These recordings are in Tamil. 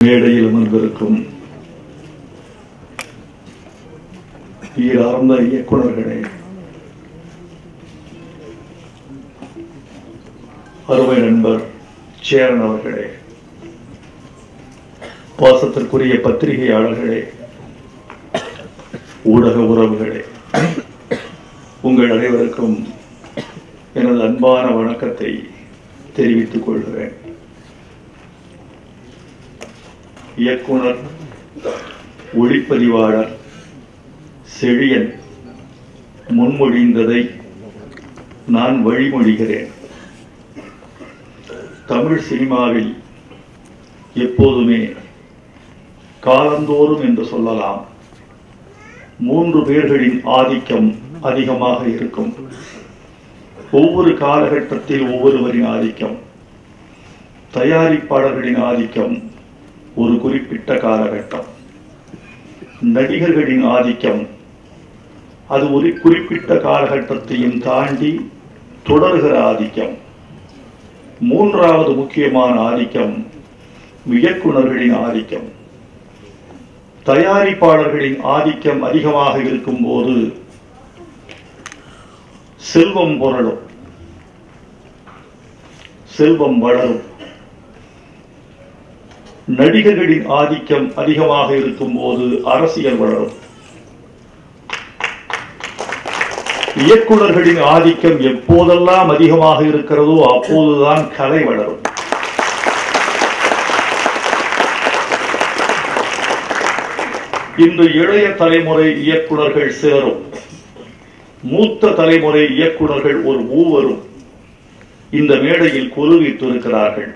மேடையில் அமர்ந்திருக்கும் ஈரார்ந்த இயக்குனர்களே அருமை நண்பர் சேரன் அவர்களே பாசத்திற்குரிய பத்திரிகையாளர்களே ஊடக உறவுகளே உங்கள் அனைவருக்கும் எனது அன்பான வணக்கத்தை தெரிவித்துக் கொள்கிறேன் இயக்குனர் ஒளிப்பதிவாளர் செழியன் முன்மொழிந்ததை நான் வழிமொழிகிறேன் தமிழ் சினிமாவில் எப்போதுமே காலந்தோறும் என்று சொல்லலாம் மூன்று பேர்களின் ஆதிக்கம் அதிகமாக இருக்கும் ஒவ்வொரு காலகட்டத்தில் ஒவ்வொருவரின் ஆதிக்கம் தயாரிப்பாளர்களின் ஆதிக்கம் ஒரு குறிப்பிட்ட காலகட்டம் நடிகர்களின் ஆதிக்கம் அது ஒரு குறிப்பிட்ட காலகட்டத்தையும் தாண்டி தொடர்கிற ஆதிக்கம் மூன்றாவது முக்கியமான ஆதிக்கம் இயக்குனர்களின் ஆதிக்கம் தயாரிப்பாளர்களின் ஆதிக்கம் அதிகமாக இருக்கும்போது செல்வம் புரளும் செல்வம் வளரும் நடிகர்களின் ஆதிக்கம் அதிகமாக இருக்கும்போது அரசியல் வளரும் இயக்குனர்களின் ஆதிக்கம் எப்போதெல்லாம் அதிகமாக இருக்கிறதோ அப்போதுதான் கலை வளரும் இன்று இளைய தலைமுறை இயக்குனர்கள் சிலரும் மூத்த தலைமுறை இயக்குனர்கள் ஒரு மூவரும் இந்த மேடையில் குருவித்திருக்கிறார்கள்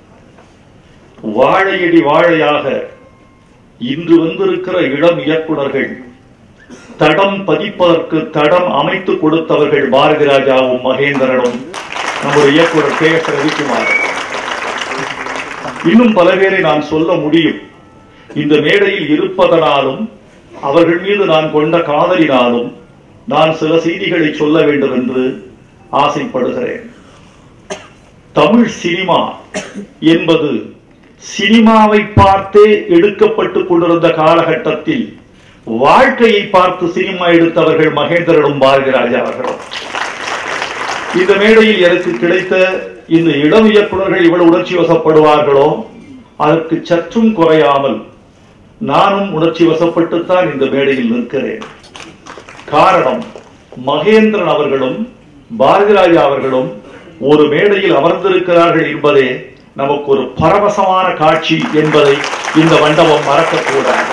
வாழையடி வாழையாக இன்று வந்திருக்கிற இளம் இயக்குனர்கள் தடம் பதிப்பதற்கு தடம் அமைத்து கொடுத்தவர்கள் பாரதி ராஜாவும் மகேந்திரனும் நம்முடைய இயக்குனர் கே எஸ் ரவிக்குமார் இன்னும் பல பேரை நான் சொல்ல முடியும் இந்த மேடையில் இருப்பதனாலும் அவர்கள் மீது நான் கொண்ட காதலினாலும் நான் சில செய்திகளை சொல்ல வேண்டும் என்று ஆசைப்படுகிறேன் தமிழ் சினிமா என்பது சினிமாவை பார்த்தே எடுக்கப்பட்டு கொண்டிருந்த காலகட்டத்தில் வாழ்க்கையை பார்த்து சினிமா எடுத்தவர்கள் மகேந்திரனும் பாரதி ராஜா அவர்களும் இந்த மேடையில் எனக்கு கிடைத்த இந்த இளம் இயக்குநர்கள் இவ்வளவு உணர்ச்சி வசப்படுவார்களோ அதற்கு சற்றும் குறையாமல் நானும் உணர்ச்சி வசப்பட்டுத்தான் இந்த மேடையில் நிற்கிறேன் காரணம் மகேந்திரன் அவர்களும் பாரதி ராஜா அவர்களும் ஒரு மேடையில் அமர்ந்திருக்கிறார்கள் என்பதே நமக்கு ஒரு பரவசமான காட்சி என்பதை இந்த மண்டபம் மறக்கக்கூடாது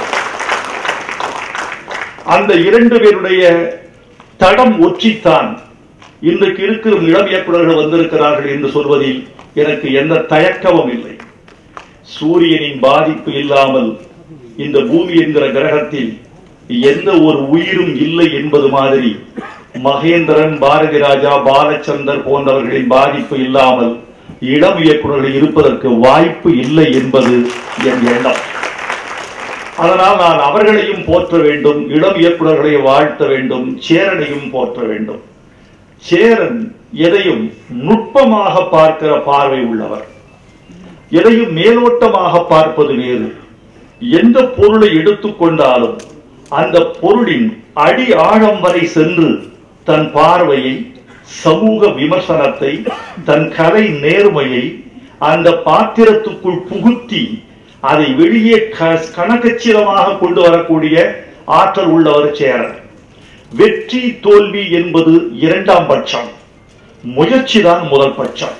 அந்த இரண்டு பேருடைய தடம் ஒற்றித்தான் இன்றைக்கு இருக்கிற இளம் இயக்குநர்கள் வந்திருக்கிறார்கள் என்று சொல்வதில் எனக்கு எந்த தயக்கமும் இல்லை சூரியனின் பாதிப்பு இல்லாமல் இந்த பூமி என்கிற கிரகத்தில் எந்த ஒரு உயிரும் இல்லை என்பது மாதிரி மகேந்திரன் பாரதி ராஜா பாலச்சந்தர் போன்றவர்களின் பாதிப்பு இல்லாமல் இளம் இயக்குநர்கள் இருப்பதற்கு வாய்ப்பு இல்லை என்பது என் எண்ணம் அதனால் நான் அவர்களையும் போற்ற வேண்டும் இளம் இயக்குநர்களை வாழ்த்த வேண்டும் சேரனையும் போற்ற வேண்டும் சேரன் எதையும் நுட்பமாக பார்க்கிற பார்வை உள்ளவர் எதையும் மேலோட்டமாக பார்ப்பது வேறு எந்த பொருளை எடுத்துக்கொண்டாலும் அந்த பொருளின் அடி ஆழம் வரை சென்று தன் பார்வையை சமூக விமர்சனத்தை தன் கலை நேர்மையை அந்த பாத்திரத்துக்குள் புகுத்தி அதை வெளியே க- கணக்கச்சிதமாக கொண்டு வரக்கூடிய ஆற்றல் உள்ளவர் சேரன் வெற்றி தோல்வி என்பது இரண்டாம் பட்சம் முயற்சிதான் முதல் பட்சம்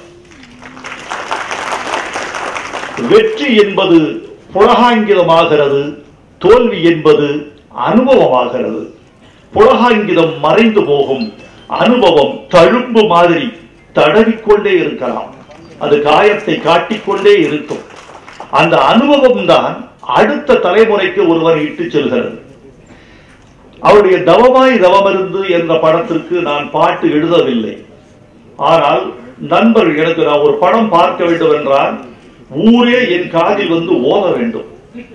வெற்றி என்பது புலகாங்கிதமாகிறது தோல்வி என்பது அனுபவமாகிறது புலகாங்கிதம் மறைந்து போகும் அனுபவம் தழும்பு மாதிரி தடவிக்கொண்டே இருக்கலாம் அது காயத்தை காட்டிக்கொண்டே இருக்கும் அந்த அனுபவம் தான் அடுத்த தலைமுறைக்கு ஒருவர் இட்டுச் செல்கிறது அவருடைய தவமாய் தவமிருந்து என்ற படத்திற்கு நான் பாட்டு எழுதவில்லை ஆனால் நண்பர் எனக்கு நான் ஒரு படம் பார்க்க வேண்டும் என்றால் ஊரே என் காதில் வந்து ஓத வேண்டும்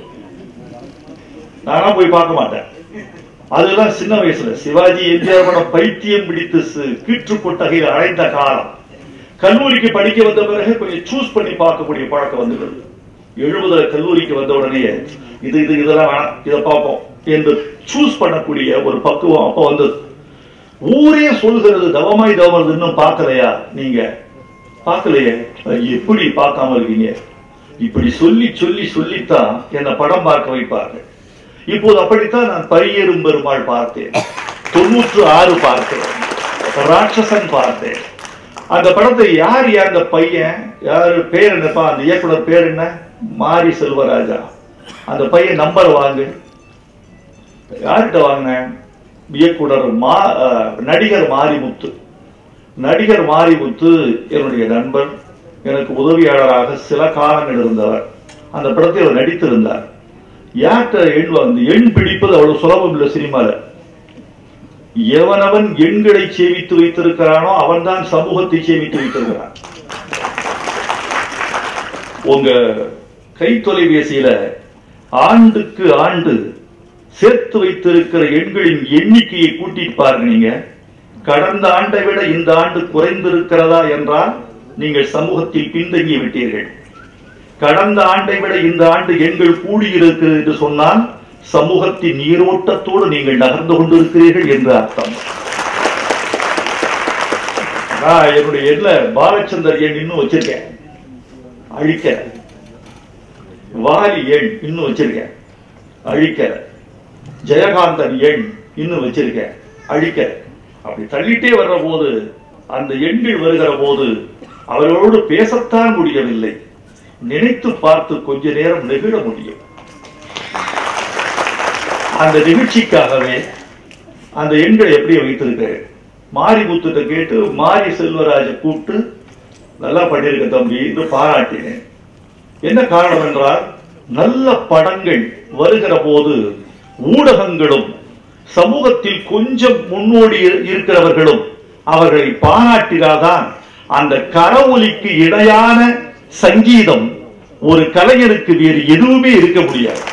நானா போய் பார்க்க மாட்டேன் அதெல்லாம் சின்ன வயசுல சிவாஜி எம்ஜிஆர் படம் பைத்தியம் பிடித்து சு- கீற்று கொட்டகையில் அழைத்த காலம் கல்லூரிக்கு படிக்க வந்த பிறகு கொஞ்சம் சூஸ் பண்ணி பார்க்கக்கூடிய பழக்கம் வந்துகிறது எழுபதுல கல்லூரிக்கு வந்த உடனே இது இது இதெல்லாம் வேணாம் இதை பார்ப்போம் என்று சூஸ் பண்ணக்கூடிய ஒரு பக்குவம் அப்ப வந்தது ஊரே சொல்கிறது தவமாய் தவம் இன்னும் பார்க்கலையா நீங்க பார்க்கலையே எப்படி பார்க்காம இருக்கீங்க இப்படி சொல்லி சொல்லி சொல்லித்தான் என்னை படம் பார்க்க வைப்பாங்க இப்போது அப்படித்தான் நான் பரியேறும் பெருமாள் பார்த்தேன் தொண்ணூற்று ஆறு பார்த்தேன் ராட்சசன் பார்த்தேன் அந்த படத்தை யார் யார் அந்த பையன் யாரு பேர் என்னப்பா அந்த இயக்குனர் பேர் என்ன மாரி செல்வராஜா அந்த பையன் நம்பர் வாங்கு யார்கிட்ட வாங்கினேன் இயக்குனர் மா அஹ், நடிகர் மாரிமுத்து நடிகர் மாரிமுத்து என்னுடைய நண்பர் எனக்கு உதவியாளராக சில காலங்கள் இருந்தவர் அந்த படத்தில் அவர் நடித்திருந்தார் யார்கிட்ட எண் வந்து எண் பிடிப்பது அவ்வளவு சுலபம் இல்லை சினிமால எவனவன் எண்களை சேமித்து வைத்திருக்கிறானோ அவன்தான் சமூகத்தை சேமித்து வைத்திருக்கிறான் உங்க கை தொலைபேசியில ஆண்டுக்கு ஆண்டு சேர்த்து வைத்திருக்கிற எண்களின் எண்ணிக்கையை கூட்டிட்டு பாருங்க நீங்க கடந்த ஆண்டை விட இந்த ஆண்டு குறைந்திருக்கிறதா என்றால் நீங்கள் சமூகத்தில் பின்தங்கி விட்டீர்கள் கடந்த ஆண்டை விட இந்த ஆண்டு எண்கள் கூடியிருக்கிறது என்று சொன்னால் சமூகத்தின் நீரோட்டத்தோடு நீங்கள் நகர்ந்து கொண்டிருக்கிறீர்கள் என்று அர்த்தம் நான் என்னுடைய எண்ல பாலச்சந்தர் எண் இன்னும் வச்சிருக்கேன் அழிக்க வாலி எண் இன்னும் வச்சிருக்கேன் அழிக்க ஜெயகாந்தன் எண் இன்னும் வச்சிருக்கேன் அழிக்க அப்படி தள்ளிட்டே வர்ற போது அந்த எண்கள் வருகிற போது அவர்களோடு பேசத்தான் முடியவில்லை நினைத்து பார்த்து கொஞ்ச நேரம் நெகிழ முடியும் அந்த நிகழ்ச்சிக்காகவே அந்த எண்களை எப்படி வைத்திருக்கிறேன் மாரிமுத்துட்ட கேட்டு மாரி செல்வராஜ கூப்பிட்டு நல்லா பண்ணியிருக்க தம்பி என்று பாராட்டினேன் என்ன காரணம் என்றால் நல்ல படங்கள் வருகிற போது ஊடகங்களும் சமூகத்தில் கொஞ்சம் முன்னோடி இரு- இருக்கிறவர்களும் அவர்களை பாராட்டினால்தான் அந்த கரவொலிக்கு இணையான சங்கீதம் ஒரு கலைஞருக்கு வேறு எதுவுமே இருக்க முடியாது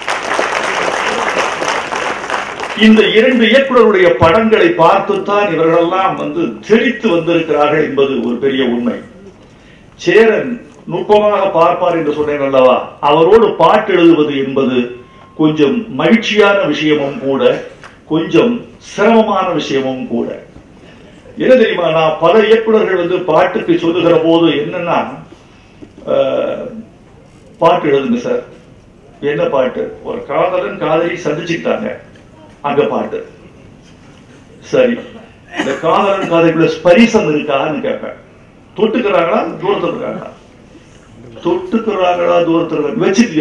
இந்த இரண்டு இயக்குனருடைய படங்களை பார்த்துத்தான் இவர்களெல்லாம் வந்து தெரித்து வந்திருக்கிறார்கள் என்பது ஒரு பெரிய உண்மை சேரன் நுட்பமாக பார்ப்பார் என்று சொன்னேன் அல்லவா அவரோடு பாட்டு எழுதுவது என்பது கொஞ்சம் மகிழ்ச்சியான விஷயமும் கூட கொஞ்சம் சிரமமான விஷயமும் கூட என்ன தெரியுமா நான் பல இயக்குனர்கள் வந்து பாட்டுக்கு சொல்லுகிற போது என்னன்னா அஹ், பாட்டு எழுதுங்க சார் என்ன பாட்டு ஒரு காதலன் காதலி சந்திச்சுக்கிட்டாங்க அங்க பாட்டு சரி இந்த காதலன் காதலிக்குள்ள ஸ்பரிசம் இருக்கான்னு கேட்பேன் தொட்டுக்கிறாங்களா தூரத்துல இருக்காங்களா தொட்டுக்கிறாங்களா தூரத்துல இருக்காங்க வச்சுக்கங்க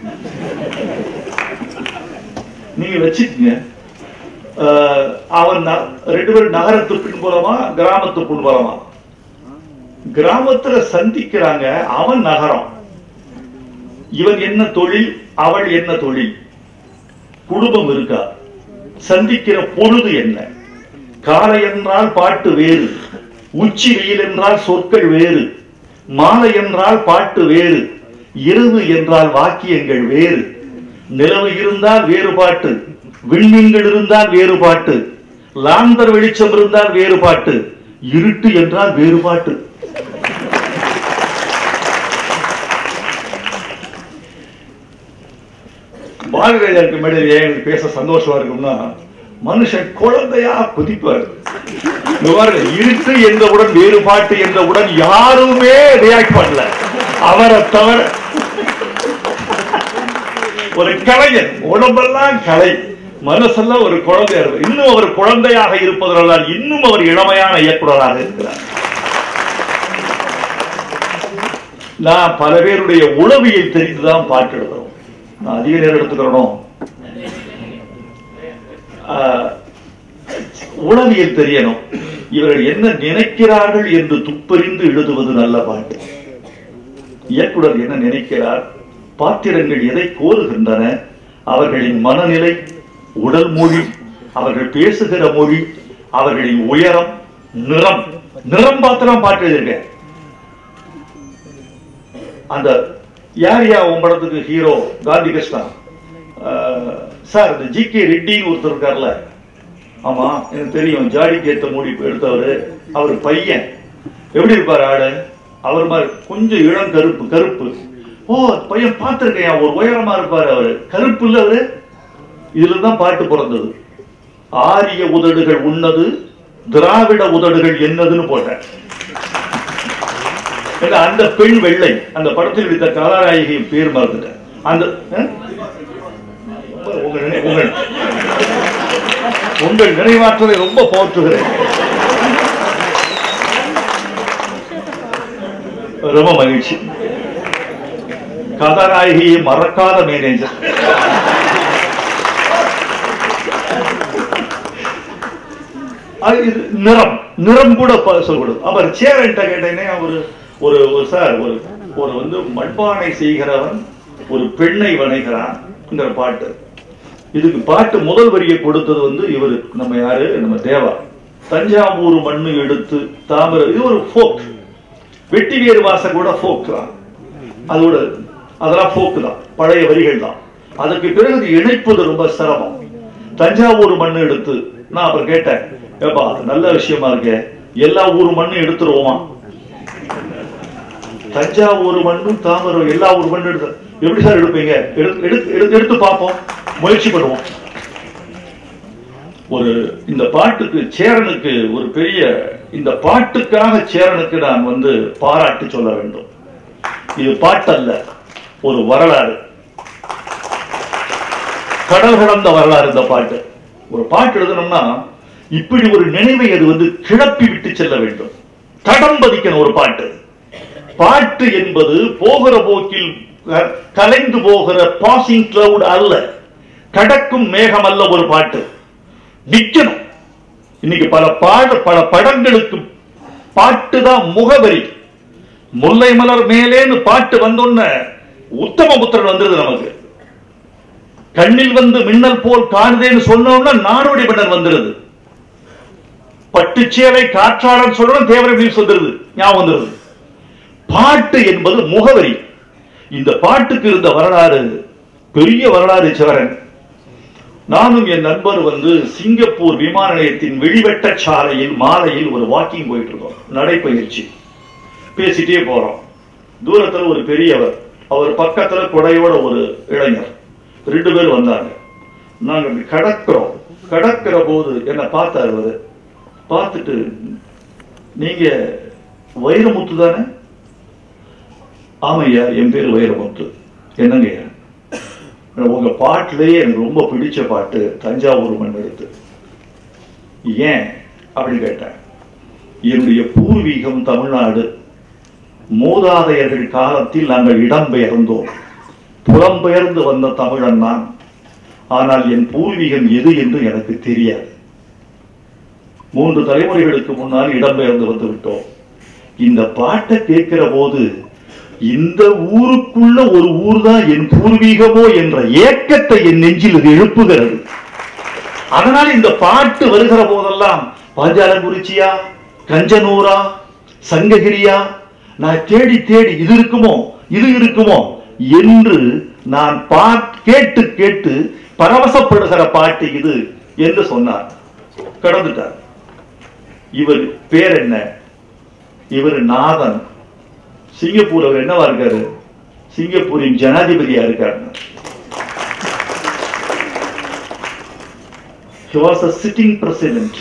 நீங்க வச்சுக்கங்க அஹ், அவன் ந- ரெண்டு பேரும் நகரத்து பின்புறமா கிராமத்து பின்புறமா கிராமத்துல சந்திக்கிறாங்க அவன் நகரம் இவன் என்ன தொழில் அவள் என்ன தொழில் குடும்பம் இருக்கா சந்திக்கிற பொழுது என்ன காலை என்றால் பாட்டு வேறு உச்சி வெயில் என்றால் சொற்கள் வேறு மாலை என்றால் பாட்டு வேறு இரவு என்றால் வாக்கியங்கள் வேறு நிலவு இருந்தால் வேறு பாட்டு விண்மீன்கள் இருந்தால் வேறு பாட்டு லாந்தர் வெளிச்சம் இருந்தால் வேறு பாட்டு இருட்டு என்றால் வேறு பாட்டு பாரதியாருக்கு மேடையில் ஏன் எனக்கு பேச சந்தோஷமா இருக்கும்னா மனுஷன் குழந்தையா குதிப்பார் இங்க பாருங்க, இருட்டு என்றவுடன் வேறுபாட்டு என்றவுடன் யாருமே ரியாக்ட் பண்ணல அவரை தவிர ஒரு கலைஞர் உடம்பெல்லாம் கலை மனசெல்லாம் ஒரு குழந்தையா இருக்கு இன்னும் அவர் குழந்தையாக இருப்பதனால் இன்னும் அவர் இளமையான இயக்குனராக இருக்கிறார் நான் பல பேருடைய உளவியல் தெரிந்துதான் பாட்டு எழுதுறோம் நான் அதிக நேரம் எடுத்துக்கிறோம் ஆஹ், உளவியல் தெரியணும் இவர்கள் என்ன நினைக்கிறார்கள் என்று துப்பறிந்து எழுதுவது நல்ல பாட்டு இயக்குனர் என்ன நினைக்கிறார் பாத்திரங்கள் எதை கோருகின்றன அவர்களின் மனநிலை உடல் மொழி அவர்கள் பேசுகிற மொழி அவர்களின் உயரம் நிறம் நிறம் பார்த்துலாம் பாட்டு எழுதியிருக்கேன் அந்த யார் யா உன் படத்துக்கு ஹீரோ காந்தி கிருஷ்ணா அஹ், சார் இந்த ஜி கே ரெட்டின்னு ஒருத்தர் இருக்கார்ல ஆமா எனக்கு தெரியும் ஜாடிக்கு ஏத்த மூடி எடுத்தவர் அவர் பையன் எப்படி இருப்பார் ஆளு அவர் மாதிரி கொஞ்சம் இளம் கருப்பு கருப்பு ஓ பையன் பார்த்திருக்கேன் ஒரு உயரமா இருப்பாரு அவரு கருப்பு இல்ல அவரு இதுல தான் பாட்டு பிறந்தது ஆரிய உதடுகள் உன்னது திராவிட உதடுகள் என்னதுன்னு போட்டேன் ஏன்னா, அந்த பெண் வெள்ளை அந்த படத்தில் எடுத்த கதாநாயகியின் பேர் மறந்துட்டேன் அந்த அஹ்? உங்க நினை- உங்கள் உங்கள் நினைவாற்றலை ரொம்ப போற்றுகிறேன் ரொம்ப மகிழ்ச்சி கதாநாயகியை மறக்காத மேனேஜர் அது இது நிறம் நிறம் கூட ப- சொல்லக்கூடாது அவர் சேரன்ட்ட கேட்டேனே அவர் ஒரு ஒரு சார் ஒரு ஒரு வந்து மண்பானை செய்கிறவன் ஒரு பெண்ணை வணைகிறான்ங்கிற பாட்டு இதுக்கு பாட்டு முதல் வரியை கொடுத்தது வந்து இவர் நம்ம யாரு நம்ம தேவா தஞ்சாவூர் மண்ணு எடுத்து தாமரை இது ஒரு ஃபோக் வெட்டி வேறு வாசம் கூட ஃபோக் தான் அதோட அதெல்லாம் ஃபோக் தான் பழைய வரிகள் தான் அதுக்கு பிறகு இது இணைப்பது ரொம்ப சிரமம் தஞ்சாவூர் மண்ணு எடுத்து நான் அப்புறம் கேட்டேன் ஏப்பா நல்ல விஷயமா இருக்கே எல்லா ஊர் மண்ணும் எடுத்துருவோமா தஞ்சாவூர் மண்ணும் தாமரம் எல்லா ஊர் மண்ணும் எடுத்து எப்படி சார் எடுப்பீங்க எடுத்து எடுத்து எடுத்து எடுத்து பார்ப்போம் முயற்சி பண்ணுவோம் ஒரு இந்த பாட்டுக்கு சேரனுக்கு ஒரு பெரிய இந்த பாட்டுக்காக சேரனுக்கு நான் வந்து பாராட்டு சொல்ல வேண்டும் இது பாட்டு அல்ல ஒரு வரலாறு கடல் கடந்த வரலாறு இந்த பாட்டு ஒரு பாட்டு எழுதணும்னா இப்படி ஒரு நினைவை அது வந்து கிளப்பி விட்டு செல்ல வேண்டும் தடம் பதிக்கணும் ஒரு பாட்டு பாட்டு என்பது போகிற போக்கில் க- கலைந்து போகிற பாசிங் கிளவுட் அல்ல கடக்கும் மேகம் அல்ல ஒரு பாட்டு நிக்கணும் இன்னைக்கு பல பாட பல படங்களுக்கு பாட்டு தான் முகவரி முல்லை மலர் மேலேன்னு பாட்டு வந்தோன்ன உத்தமபுத்திரன் வந்துருது நமக்கு கண்ணில் வந்து மின்னல் போல் காணுதேன்னு சொன்னோம்னா நாடோடி மன்னர் வந்துருது பட்டுச்சேலை காற்றாளன் சொல்லணும் தேவர நியூஸ் வந்துருது ஞாபகம் வந்துருது பாட்டு என்பது முகவரி இந்த பாட்டுக்கு இருந்த வரலாறு பெரிய வரலாறு சிவரன் நானும் என் நண்பர் வந்து சிங்கப்பூர் விமான நிலையத்தின் வெளிவட்ட சாலையில் மாலையில் ஒரு வாக்கிங் போயிட்டு இருக்கோம் நடைப்பயிற்சி பேசிட்டே போறோம் தூரத்துல ஒரு பெரியவர் அவர் பக்கத்துல கொடையோட ஒரு இளைஞர் ரெண்டு பேர் வந்தாங்க நாங்க இப்படி கடக்கிறோம் கடக்கிற போது என்ன பார்த்தாரு அவரு பார்த்துட்டு நீங்க வைரமுத்து தானே ஆமையா என் பேர் வைரமுத்து என்னங்கய்யா உங்க பாட்டுலயே எனக்கு ரொம்ப பிடிச்ச பாட்டு தஞ்சாவூர் மண் எடுத்து ஏன் அப்படின்னு கேட்டேன் என்னுடைய பூர்வீகம் தமிழ்நாடு மூதாதையர்கள் காலத்தில் நாங்கள் இடம்பெயர்ந்தோம் புலம்பெயர்ந்து வந்த தமிழன் நான் ஆனால் என் பூர்வீகம் எது என்று எனக்கு தெரியாது மூன்று தலைமுறைகளுக்கு முன்னால் இடம்பெயர்ந்து வந்து விட்டோம் இந்த பாட்டை கேட்கிற போது இந்த ஊருக்குள்ள ஒரு ஊர் தான் என் பூர்வீகமோ என்ற ஏக்கத்தை என் நெஞ்சில் இது எழுப்புகிறது அதனால இந்த பாட்டு வருகிற போதெல்லாம் பாஞ்சாலங்குறிச்சியா கஞ்சனூரா சங்ககிரியா நான் தேடி தேடி இது இருக்குமோ இது இருக்குமோ என்று நான் பாட் கேட்டு கேட்டு பரவசப்படுகிற பாட்டு இது என்று சொன்னார் கடந்துட்டார் இவர் பேர் என்ன இவர் நாதன் சிங்கப்பூர் அவர் என்னவா இருக்காரு சிங்கப்பூரின் ஜனாதிபதியா இருக்காரு He was a sitting president.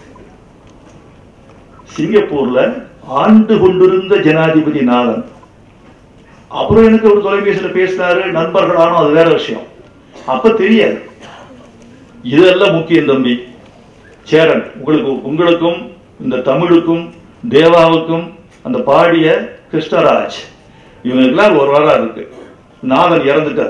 சிங்கப்பூர்ல ஆண்டு கொண்டிருந்த ஜனாதிபதி நாதன் அப்புறம் எனக்கு ஒரு தொலைபேசியில பேசினாரு நண்பர்களானோ அது வேற விஷயம் அப்ப தெரியாது இதெல்லாம் முக்கியம் தம்பி சேரன் உங்களுக்கு உங்களுக்கும் இந்த தமிழுக்கும் தேவாவுக்கும் அந்த பாடிய கிருஷ்ணராஜ் இவங்களுக்கெல்லாம் ஒரு வாரம் இருக்கு நாதன் இறந்துட்டார்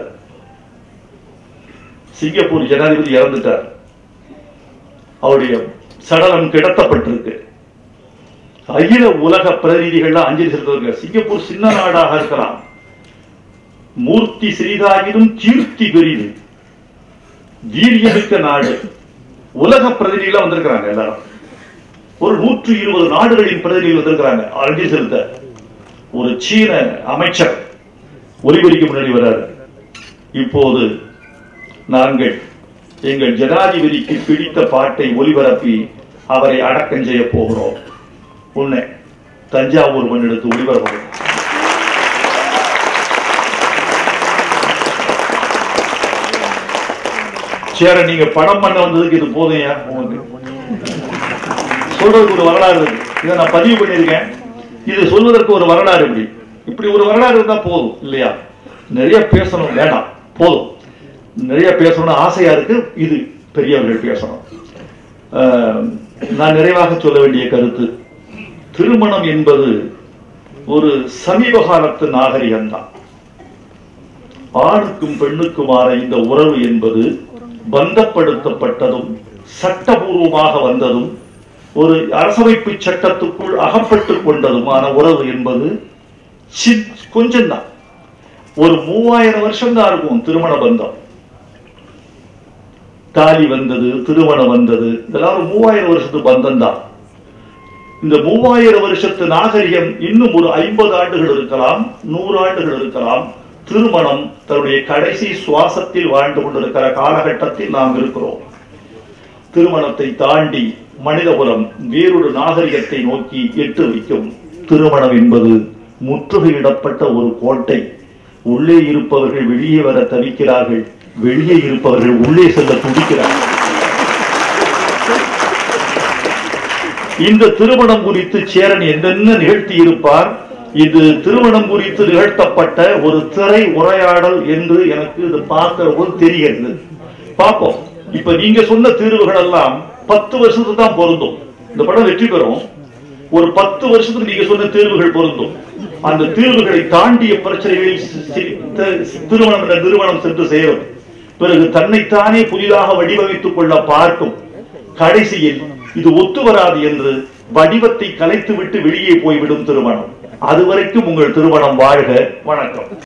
சிங்கப்பூர் ஜனாதிபதி இறந்துட்டார் அவருடைய சடலம் கிடத்தப்பட்டிருக்கு அகில உலக பிரதிநிதிகள்லாம் அஞ்சலி செலுத்துவாங்க சிங்கப்பூர் சின்ன நாடாக இருக்கலாம் மூர்த்தி சிறிதாகிலும் கீர்த்தி பெரிது வீரியமிக்க நாடு உலக பிரதிநிதிகளா வந்திருக்கிறாங்க எல்லாரும் ஒரு நூற்று இருபது நாடுகளின் பிரதிநிதிகள் வந்திருக்கிறாங்க அஞ்சலி செலுத்த ஒரு சீன அமைச்சர் ஒலிபெருக்கி முன்னாடி வராரு இப்போது நாங்கள் எங்கள் ஜனாதிபதிக்கு பிடித்த பாட்டை ஒலிபரப்பி அவரை அடக்கம் செய்ய போகிறோம் உன்னை தஞ்சாவூர் மண் எடுத்து ஒளிபரப்போம் சேர நீங்க படம் பண்ண வந்ததுக்கு இது போதையா உங்களுக்கு சொல்றதுக்கு ஒரு வரலாறு இருக்கு இதை நான் பதிவு பண்ணியிருக்கேன் இது சொல்வதற்கு ஒரு வரலாறு இப்படி இப்படி ஒரு வரலாறு இருந்தா போதும் இல்லையா நிறைய பேசணும் வேண்டாம் போதும் நிறைய பேசணும்னு ஆசையா இருக்கு இது பெரியவர்கள் பேசணும் ஆஹ், நான் நிறைவாக சொல்ல வேண்டிய கருத்து திருமணம் என்பது ஒரு சமீப காலத்து நாகரிகம்தான் ஆணுக்கும் பெண்ணுக்குமான இந்த உறவு என்பது பந்தப்படுத்தப்பட்டதும் சட்டபூர்வமாக வந்ததும் ஒரு அரசமைப்பு சட்டத்துக்குள் அகப்பட்டுக் கொண்டதுமான உறவு என்பது சி- கொஞ்சம்தான் ஒரு மூவாயிரம் வருஷம் தான் இருக்கும் திருமண பந்தம் தாலி வந்தது திருமணம் வந்தது இதெல்லாம் ஒரு மூவாயிரம் வருஷத்து பந்தம் தான் இந்த மூவாயிரம் வருஷத்து நாகரிகம் இன்னும் ஒரு ஐம்பது ஆண்டுகள் இருக்கலாம் நூறு ஆண்டுகள் இருக்கலாம் திருமணம் தன்னுடைய கடைசி சுவாசத்தில் வாழ்ந்து கொண்டிருக்கிற காலகட்டத்தில் நாம் இருக்கிறோம் திருமணத்தை தாண்டி மனிதகுலம் வேறொரு நாகரிகத்தை நோக்கி எட்டு வைக்கும் திருமணம் என்பது முற்றுகையிடப்பட்ட ஒரு கோட்டை உள்ளே இருப்பவர்கள் வெளியே வர தவிக்கிறார்கள் வெளியே இருப்பவர்கள் உள்ளே செல்ல துடிக்கிறார்கள் இந்த திருமணம் குறித்து சேரன் என்னென்ன நிகழ்த்தி இருப்பார் இது திருமணம் குறித்து நிகழ்த்தப்பட்ட ஒரு திரை உரையாடல் என்று எனக்கு இது பார்க்கிற போது தெரிகிறது பார்ப்போம் இப்ப நீங்க சொன்ன தீர்வுகள் எல்லாம் பத்து வருஷத்துக்கு தான் பொருந்தும் இந்த படம் வெற்றி பெறும் ஒரு பத்து வருஷத்துக்கு நீங்க சொன்ன தீர்வுகள் பொருந்தும் அந்த தீர்வுகளை தாண்டிய பிரச்சனைகளில் சி- சி- த- திருமணம் என்ற நிறுவனம் சென்று சேரும் பிறகு தன்னைத்தானே புதிதாக வடிவமைத்துக் கொள்ள பார்க்கும் கடைசியில் இது ஒத்து வராது என்று வடிவத்தை கலைத்துவிட்டு வெளியே போய்விடும் திருமணம் அதுவரைக்கும் உங்கள் திருமணம் வாழ்க வணக்கம்